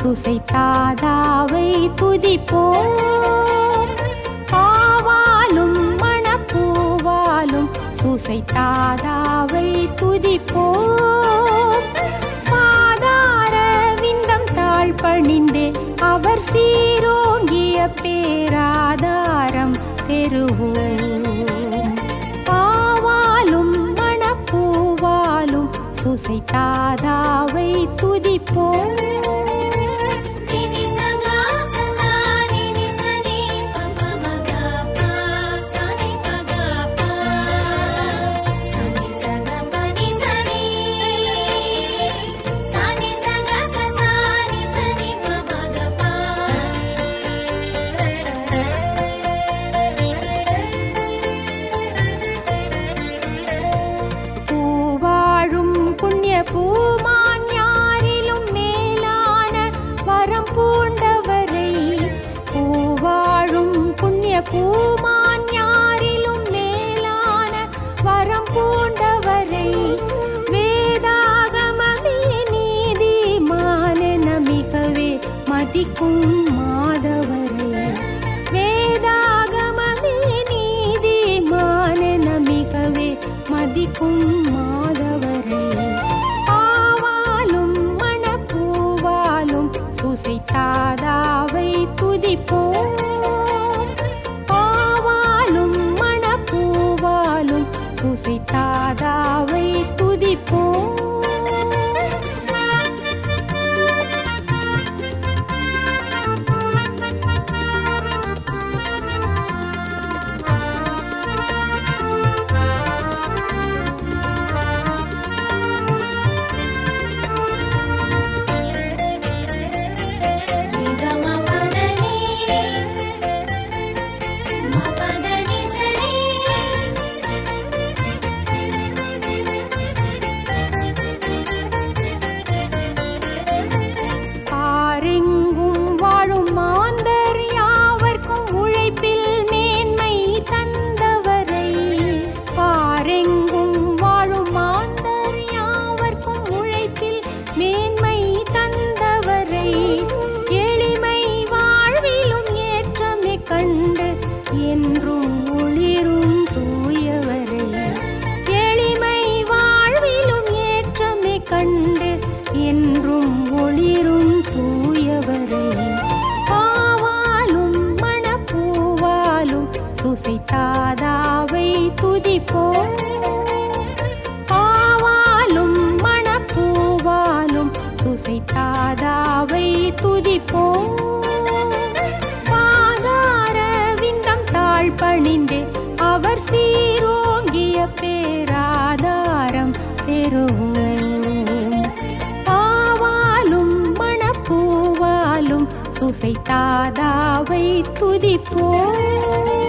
சுசைத்தாதாவை துதிப்போம் பாவாலும் மணப்பூவாலும் சுசைத்தாதாவை துதிப்போம் பாதார விந்தம் தாழ் பணிந்தே அவர் சீரோங்கிய பேராதாரம் பெறுவோம் பாவாலும் மணப்பூவாலும் சுசைத்தாதாவை துதிப்போம் Nini sanga sasa nini sani papa magapa sani pagapa sani sanga pani sani sani sanga sasa ni sani papa magapa பூவாழும் புண்ணிய பூமான் யாரிலும் மேலான வரம் பூண்டவரை பூவாழும் புண்ணிய பூமான் யாரிலும் மேலான வரம் பூண்டவரை வேதாகமமே நீதிமானென மிகவே மதிக்கும் மாதவரை வேதாகமமே நீதிமானென மிகவே மதிக்கும் மாதவரை ஆவாலும் மணப்பூவாலும் சுசைத்தாதாவை துதிப்போம் ஆவாலும் மணப்பூவாலும் சுசைத்தாதாவை துதிப்போம் Gama padani ma padani sari பாரெங்கும் வாழும் மாந்தர் யாவர்க்கும் உழைப்பில் மேன்மை தந்தவரை பாரெங்கும் வாழும் மாந்தர் யாவர்க்கும் உழைப்பில் மேன்மை தந்தவரை எளிமை வாழ்விலும் ஏற்றமே கண்டு என்றும் ஒளிரும் தூயவரை எளிமை வாழ்விலும் ஏற்றமே கண்டு என்றும் ஒளிரும் தூயவரை பாவாலும் மணப்பூவாலும் சுசைத்தாதாவை துதிப்போம் பாவாலும் மணப்பூவாலும் சுசைத்தாதாவை துதிப்போம் பாதார விந்தம் தாழ் பணிந்தே அவர் சீரோங்கிய பேராதாரம் பெறுவோம் பாவாலும் மணப்பூவாலும் சுசைத்தாதாவை துதிப்போம்